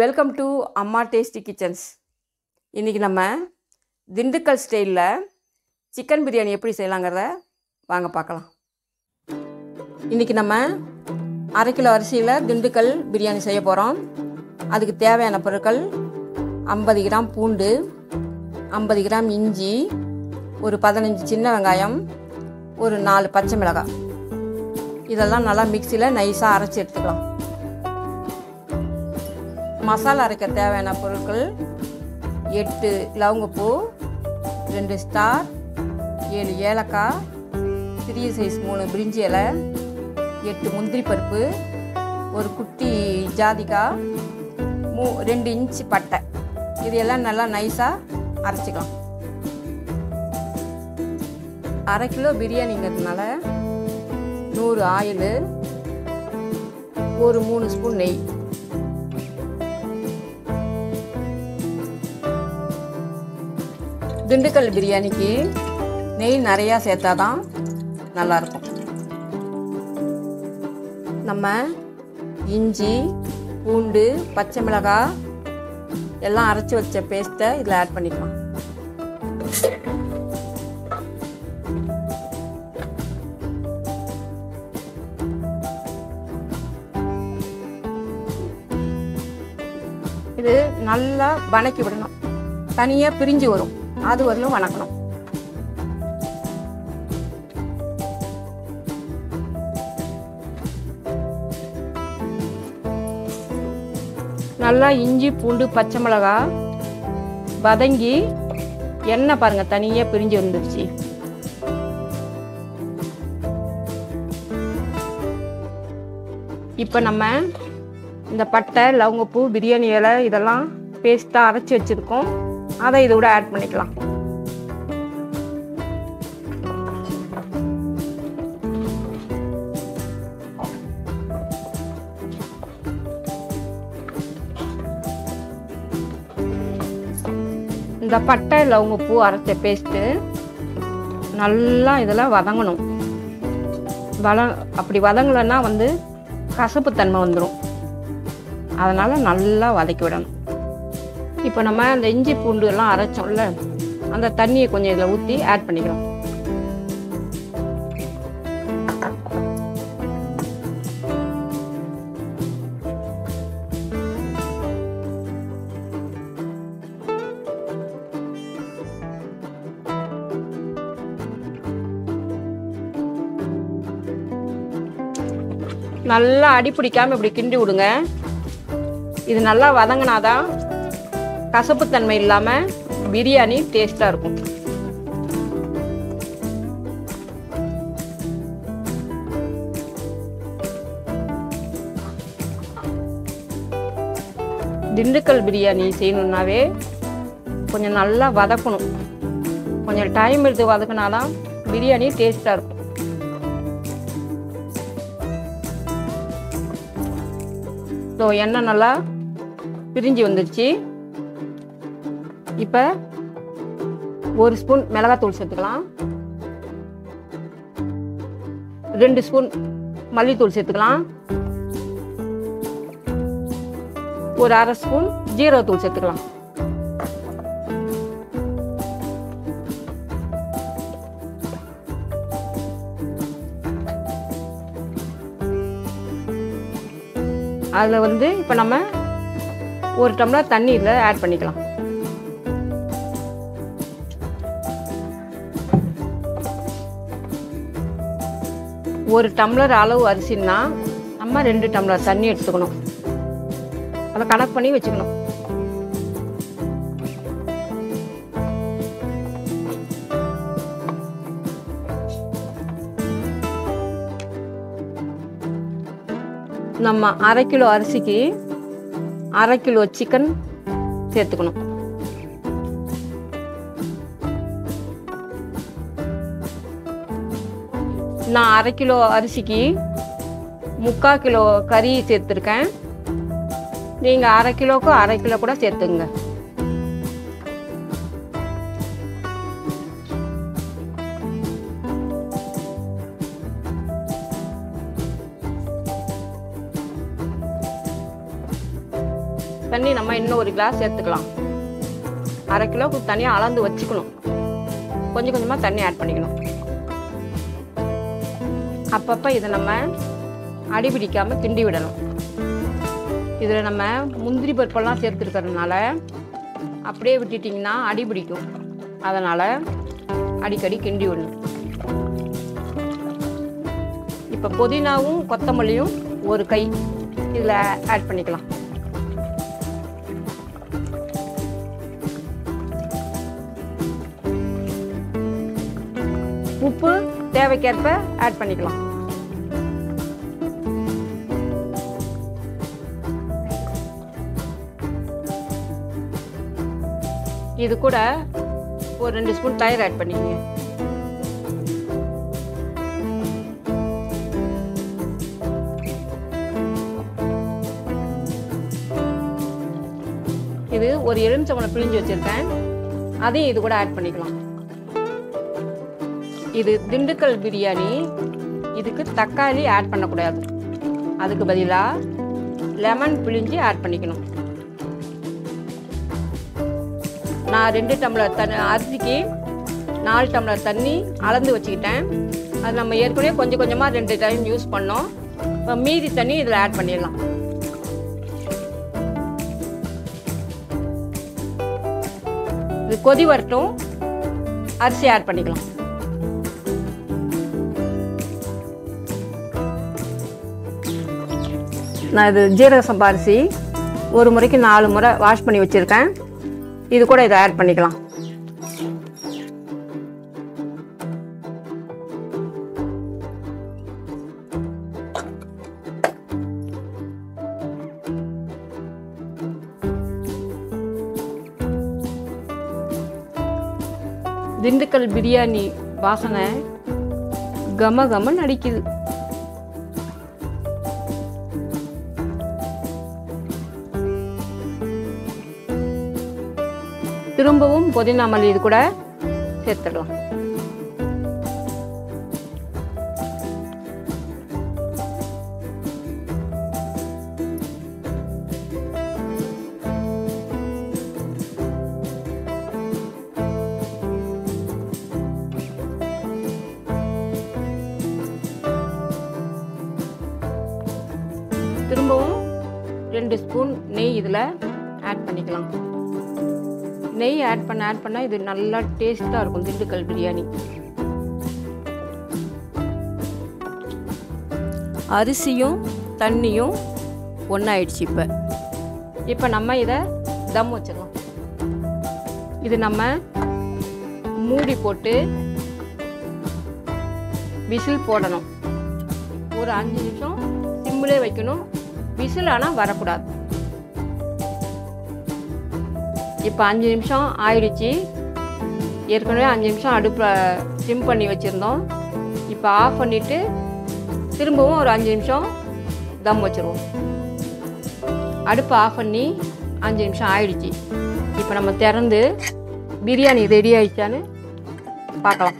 welcome to Amma tasty kitchens இன்றைக்கி நம்ம திண்டுக்கல் ஸ்டைலில் சிக்கன் பிரியாணி எப்படி செய்யலாங்கிறத வாங்க பார்க்கலாம் இன்றைக்கி நம்ம அரை கிலோ அரிசியில் திண்டுக்கல் பிரியாணி செய்ய போகிறோம் அதுக்கு தேவையான பொருட்கள் ஐம்பது கிராம் பூண்டு ஐம்பது கிராம் இஞ்சி ஒரு பதினஞ்சு சின்ன வெங்காயம் ஒரு நாலு பச்சை மிளகாய் இதெல்லாம் நல்லா மிக்சியில் நைஸாக அரைச்சி எடுத்துக்கலாம் மசாலா அரைக்க தேவையான பொருட்கள் எட்டு லவங்கப்பூ ரெண்டு ஸ்டார் ஏழு ஏலக்காய் சிறிய சைஸ் மூணு பிரிஞ்சி இலை எட்டு முந்திரி பருப்பு ஒரு குட்டி ஜாதிக்காய் மூ ரெண்டு இன்ச்சு பட்டை இது எல்லாம் நல்லா நைஸாக அரைச்சிக்கலாம் அரை கிலோ பிரியாணிங்கிறதுனால நூறு ஆயில் ஒரு மூணு ஸ்பூன் நெய் திண்டுக்கல் பிரியாணிக்கு நெய் நிறையா சேர்த்தா தான் நல்லாயிருக்கும் நம்ம இஞ்சி பூண்டு பச்சை மிளகாய் எல்லாம் அரைச்சி வச்ச பேஸ்ட்டை இதில் ஆட் பண்ணிக்கலாம் இது நல்லா வணக்கி விடணும் தனியாக பிரிஞ்சு வரும் அது வரலும் வணக்கணும் நல்லா இஞ்சி பூண்டு பச்சை மிளகா வதங்கி எண்ணெய் பாருங்க தனியாக பிரிஞ்சு வந்துருச்சு இப்போ நம்ம இந்த பட்டை லவங்கப்பூ பிரியாணி இலை இதெல்லாம் பேஸ்ட்டாக அரைச்சி வச்சுருக்கோம் அதை இதோட ஆட் பண்ணிக்கலாம் இந்த பட்டை லவங்கப்பூ அரைச்ச பேஸ்ட்டு நல்லா இதெல்லாம் வதங்கணும் வள அப்படி வதங்கலைன்னா வந்து கசப்புத்தன்மை வந்துடும் அதனால் நல்லா வதக்கி விடணும் இப்போ நம்ம அந்த இஞ்சி பூண்டு எல்லாம் அரைச்சோம்ல அந்த தண்ணியை கொஞ்சம் இதில் ஊற்றி ஆட் பண்ணிக்கிறோம் நல்லா அடி பிடிக்காம இப்படி கிண்டி விடுங்க இது நல்லா வதங்கினாதான் கசப்புத்தன்மை இல்லாமல் பிரியாணி டேஸ்ட்டாக இருக்கும் திண்டுக்கல் பிரியாணி செய்யணுன்னாவே கொஞ்சம் நல்லா வதக்கணும் கொஞ்சம் டைம் எடுத்து வதக்கினாதான் பிரியாணி டேஸ்ட்டாக இருக்கும் ஸோ எண்ணெய் நல்லா பிரிஞ்சு வந்துருச்சு இப்போ ஒரு ஸ்பூன் மிளகாத்தூள் சேர்த்துக்கலாம் ரெண்டு ஸ்பூன் மல்லித்தூள் சேர்த்துக்கலாம் ஒரு அரை ஸ்பூன் ஜீரகத்தூள் சேர்த்துக்கலாம் அதில் வந்து இப்போ நம்ம ஒரு டம்ளர் தண்ணியில் ஆட் பண்ணிக்கலாம் ஒரு டம்ளர் அளவு அரிசின்னா நம்ம ரெண்டு டம்ளர் தண்ணி எடுத்துக்கணும் அதை கணக்கு பண்ணி வச்சுக்கணும் நம்ம அரை கிலோ அரிசிக்கு அரை கிலோ சிக்கன் சேர்த்துக்கணும் நான் அரை கிலோ அரிசிக்கு முக்கால் கிலோ கறி சேர்த்துருக்கேன் நீங்கள் அரை கிலோவுக்கு அரை கிலோ கூட சேர்த்துங்க தண்ணி நம்ம இன்னும் ஒரு கிளாஸ் சேர்த்துக்கலாம் அரை கிலோவுக்கு தனியாக அளந்து வச்சுக்கணும் கொஞ்சம் கொஞ்சமாக தண்ணி ஆட் பண்ணிக்கணும் அப்பப்போ இதை நம்ம அடிபிடிக்காமல் கிண்டி விடணும் இதில் நம்ம முந்திரி பருப்பெல்லாம் சேர்த்துருக்கறதுனால அப்படியே விட்டுட்டிங்கன்னா அடி பிடிக்கும் அதனால் அடிக்கடி கிண்டி விடணும் இப்போ புதினாவும் கொத்தமல்லியும் ஒரு கை இதில் ஆட் பண்ணிக்கலாம் உப்பு தேவைக்கேற்ப ஆட் பண்ணிக்கலாம் இது கூட ஒரு ரெண்டு ஸ்பூன் தயிர் ஆட் பண்ணிக்கங்க இது ஒரு எலுமிச்சம்பழம் பிழிஞ்சு வச்சிருக்கேன் அதையும் இது கூட ஆட் பண்ணிக்கலாம் இது திண்டுக்கல் பிரியாணி இதுக்கு தக்காளி ஆட் பண்ணக்கூடாது அதுக்கு பதிலாக லெமன் பிழிஞ்சு ஆட் பண்ணிக்கணும் நான் ரெண்டு டம்ளர் தண்ணி அரிசிக்கு நாலு டம்ளர் தண்ணி அளந்து வச்சுக்கிட்டேன் அது நம்ம ஏற்கனவே கொஞ்சம் கொஞ்சமாக ரெண்டு டைம் யூஸ் பண்ணோம் இப்போ மீதி தண்ணி இதில் ஆட் பண்ணிடலாம் இது கொதி வரட்டும் அரிசி ஆட் பண்ணிக்கலாம் நான் இது ஜீரக சம்பா அரிசி ஒரு முறைக்கு நாலு முறை வாஷ் பண்ணி வச்சுருக்கேன் இது கூட இதை ஆட் பண்ணிக்கலாம் திண்டுக்கல் பிரியாணி வாசனை கம கமன்னு அடிக்குது திரும்பவும் புதினா மல்லி இது கூட சேர்த்துடலாம் திரும்பவும் ரெண்டு ஸ்பூன் நெய் இதில் ஆட் பண்ணிக்கலாம் நெய் ஆட் பண்ண ஆட் பண்ணால் இது நல்லா டேஸ்ட்டாக இருக்கும் திண்டுக்கல் பிரியாணி அரிசியும் தண்ணியும் ஒன்றாயிடுச்சு இப்போ இப்போ நம்ம இதை தம் வச்சிடலாம் இது நம்ம மூடி போட்டு விசில் போடணும் ஒரு அஞ்சு நிமிஷம் சிம்மிலே வைக்கணும் விசில் ஆனால் வரக்கூடாது இப்போ அஞ்சு நிமிஷம் ஆயிடுச்சு ஏற்கனவே அஞ்சு நிமிஷம் அடுப்பில் சிம் பண்ணி வச்சுருந்தோம் இப்போ ஆஃப் பண்ணிவிட்டு திரும்பவும் ஒரு அஞ்சு நிமிஷம் தம் வச்சுருவோம் அடுப்பை ஆஃப் பண்ணி அஞ்சு நிமிஷம் ஆயிடுச்சு இப்போ நம்ம திறந்து பிரியாணி ரெடி ஆயிடுச்சான்னு பார்க்கலாம்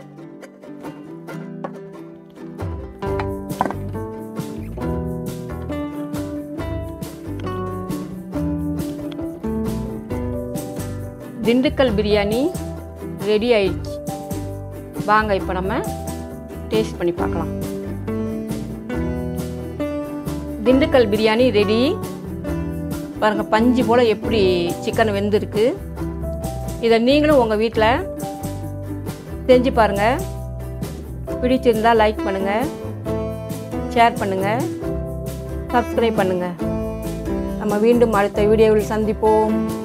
திண்டுக்கல் பிரியாணி ரெடி ஆயிடுச்சு வாங்க இப்போ நம்ம டேஸ்ட் பண்ணி பார்க்கலாம் திண்டுக்கல் பிரியாணி ரெடி பாருங்கள் பஞ்சு போல் எப்படி சிக்கன் வெந்திருக்கு இதை நீங்களும் உங்கள் வீட்டில் செஞ்சு பாருங்கள் பிடிச்சிருந்தால் லைக் பண்ணுங்கள் ஷேர் பண்ணுங்கள் சப்ஸ்கிரைப் பண்ணுங்கள் நம்ம மீண்டும் அடுத்த வீடியோவில் சந்திப்போம்